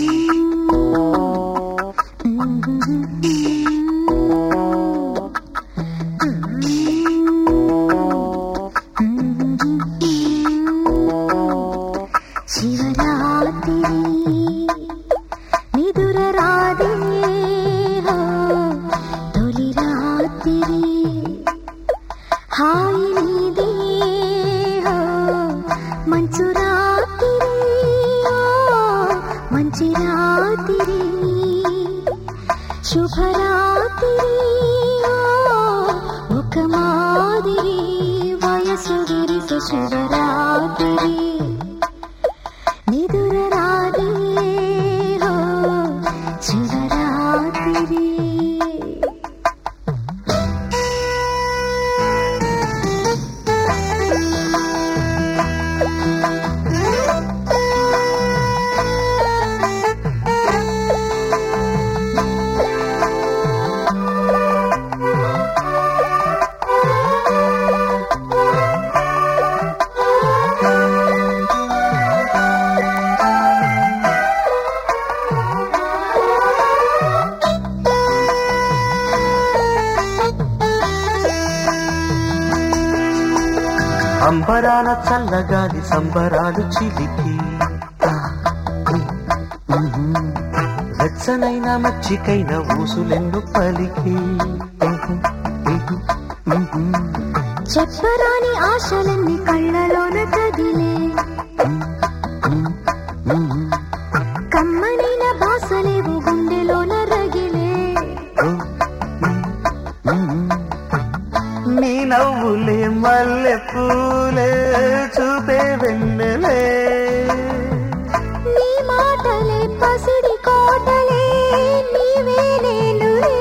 శివరాత్రి నిదుర రాదే హో, తొలి రాత్రి హాయి నీదే హో, మంచు రాత్రి ఓ, మంచి రాత్రి శుభరాత్రి ఓ, ఒక మాదిరి వయసు విరిసే శుభరాత్రి నిదుర రాదే హో శివరాత్రి అంబరాన చల్లగాలి సంబరాలు చిలికి వెచ్చనైన మచ్చికైన ఊసులెన్ను పలికి చెప్పరాని ఆశలన్నీ కళ్ళలోన కదిలే కమ్మనైన భాసలేవు గుండెలోన రగిలే నీ నవ్వులే మల్లె పూలే చూపే వెన్నెలే నీ మాటలే పసిడి కోటలే నీవే నేనులే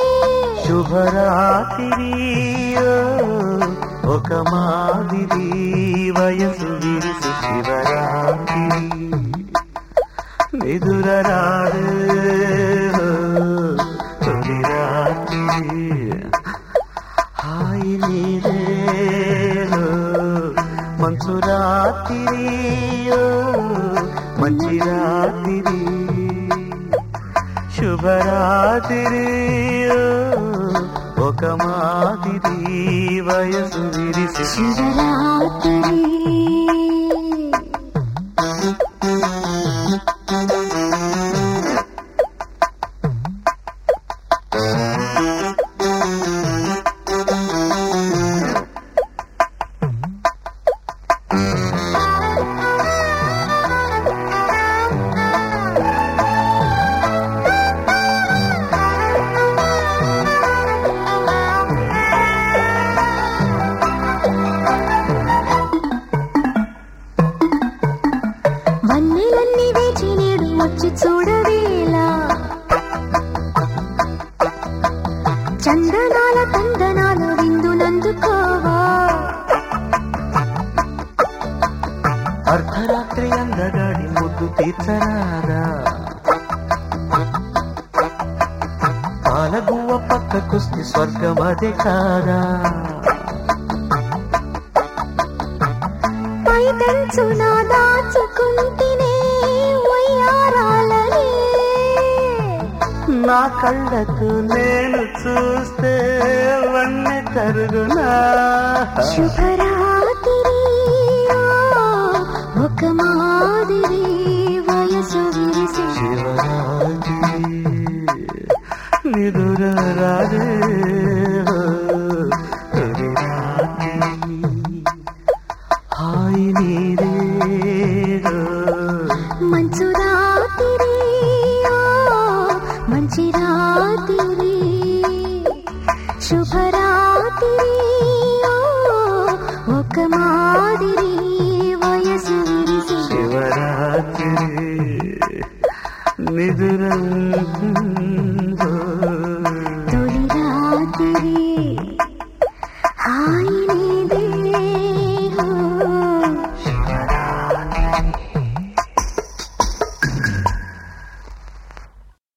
శుభరాత్రి ఓ, ఒక మాదిరి వయసు విరిసి శివరాత్రి నిదుర రాడు తొలి రాత్రి హాయి నీదే ఓ, మంచు రాత్రి ఓ, మంచి రాత్రి శుభరాత్రి ఓ, ఒక మాదిరి వయసు విరిసి శివరాత్రి వన్నెలన్నీ వేచి నేడు వచ్చి చూడవేలా చందనాల తందనాలు విందునందుకోవా అర్ధరాత్రి అందగాడి ముద్దు తీర్చరాదా పాలగువ్వ పక్కకొస్తే స్వర్గం అదే కాదా పైటంచున దాచుకుంటేనే వయ్యారాలనే నా కళ్ళకు నేను చూస్తే వన్నె కరుగునా శుభరాత్రి ఓ, ఒక మాదిరి వయసు విరిసి శివరాత్రి నిదుర రాజే తొలి రాత్రి హాయి నీరే మంచు రాత్రి ఓ, మంచి రాత్రి శుభరాత్రి ఓ, ఒక మాదిరి వయసు విరిసి శివరాత్రి నిదుర